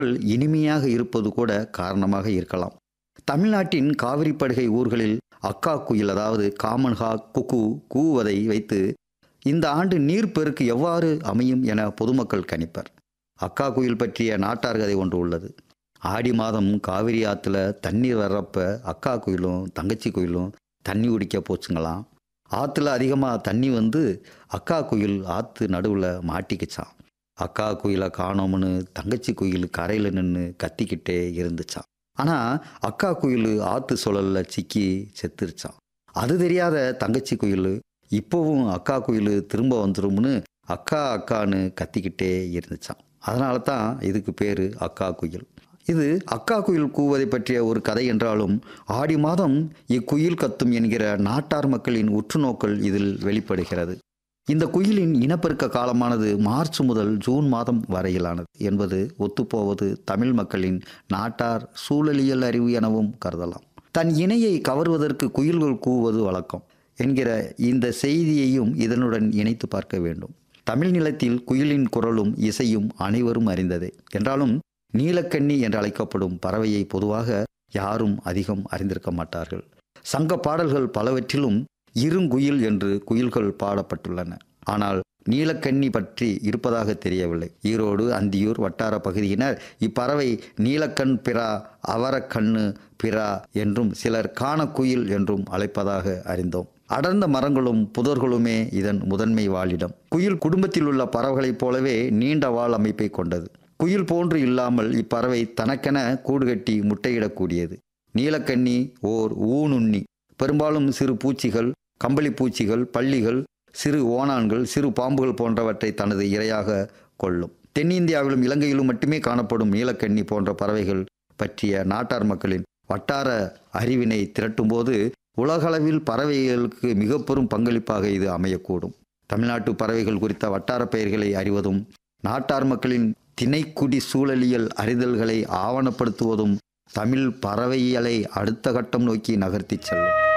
இனிமையாக இருப்பது கூட காரணமாக இருக்கலாம் தமிழ்நாட்டின் காவிரி படுகை ஊர்களில் அக்கா குயில் அதாவது காமன் ஹாக் குக்கு கூவதை வைத்து இந்த ஆண்டு நீர்ப்பெருக்கு எவ்வாறு அமையும் என பொதுமக்கள் கணிப்பர் அக்கா குயில் பற்றிய நாட்டார் கதை ஒன்று உள்ளது ஆடி மாதம் காவிரி ஆற்றுல தண்ணீர் வர்றப்ப அக்கா குயிலும் தங்கச்சி குயிலும் தண்ணி குடிக்க போச்சுங்களாம் ஆற்றுல அதிகமாக தண்ணி வந்து அக்கா குயில் ஆற்று நடுவில் மாட்டிக்கிச்சான் அக்கா குயிலை காணோம்னு தங்கச்சி குயில் கரையில் நின்று கத்திக்கிட்டே இருந்துச்சான் ஆனால் அக்கா குயில் ஆற்று சுழலில் சிக்கி செத்துருச்சான் அது தெரியாத தங்கச்சி குயில் இப்போவும் அக்கா குயில் திரும்ப வந்துரும்னு அக்கா அக்கான்னு கத்திக்கிட்டே இருந்துச்சான் அதனால தான் இதுக்கு பேர் அக்கா குயில் இது அக்கா குயில் கூவதை பற்றிய ஒரு கதை என்றாலும் ஆடி மாதம் இக்குயில் கத்தும் என்கிற நாட்டார் மக்களின் உற்றுநோக்கல் இதில் வெளிப்படுகிறது இந்த குயிலின் இனப்பெருக்க காலமானது மார்ச் முதல் ஜூன் மாதம் வரையிலானது என்பது ஒத்துப்போவது தமிழ் மக்களின் நாட்டார் சூழலியல் அறிவு எனவும் கருதலாம் தன் இணையை கவர்வதற்கு குயில்கள் கூவுவது வழக்கம் என்கிற இந்த செய்தியையும் இதனுடன் இணைத்து பார்க்க வேண்டும் தமிழ் நிலத்தில் குயிலின் குரலும் இசையும் அனைவரும் அறிந்ததே என்றாலும் நீலக்கண்ணி என்று அழைக்கப்படும் பறவையை பொதுவாக யாரும் அதிகம் அறிந்திருக்க மாட்டார்கள் சங்க பாடல்கள் பலவற்றிலும் இருங்குயில் என்று குயில்கள் பாடப்பட்டுள்ளன ஆனால் நீலக்கண்ணி பற்றி இருப்பதாக தெரியவில்லை ஈரோடு அந்தியூர் வட்டார பகுதியினர் இப்பறவை நீலக்கண் பிறா அவரக்கண்ணு பிறா என்றும் சிலர் காணக்குயில் என்றும் அழைப்பதாக அறிந்தோம் அடர்ந்த மரங்களும் புதர்களுமே இதன் முதன்மை வாழிடம் குயில் குடும்பத்தில் உள்ள பறவைகளைப் போலவே நீண்ட வால் அமைப்பை கொண்டது குயில் போன்று இல்லாமல் இப்பறவை தனக்கென கூடு கட்டி முட்டையிடக்கூடியது நீலக்கண்ணி ஓர் ஊனுண்ணி பெரும்பாலும் சிறு பூச்சிகள் கம்பளி பூச்சிகள் பள்ளிகள் சிறு ஓணான்கள் சிறு பாம்புகள் போன்றவற்றை தனது இரையாக கொள்ளும் தென்னிந்தியாவிலும் இலங்கையிலும் மட்டுமே காணப்படும் நீலக்கண்ணி போன்ற பறவைகள் பற்றிய நாட்டார் மக்களின் வட்டார அறிவினை திரட்டும்போது உலகளவில் பறவைகளுக்கு மிக பெரும் பங்களிப்பாக இது அமையக்கூடும் தமிழ்நாட்டு பறவைகள் குறித்த வட்டார பெயர்களை அறிவதும் நாட்டார் மக்களின் திணைக்குடி சூழலியல் அறிதல்களை ஆவணப்படுத்துவதும் தமிழ் பறவையியலை அடுத்த கட்டம் நோக்கி நகர்த்தி செல்லும்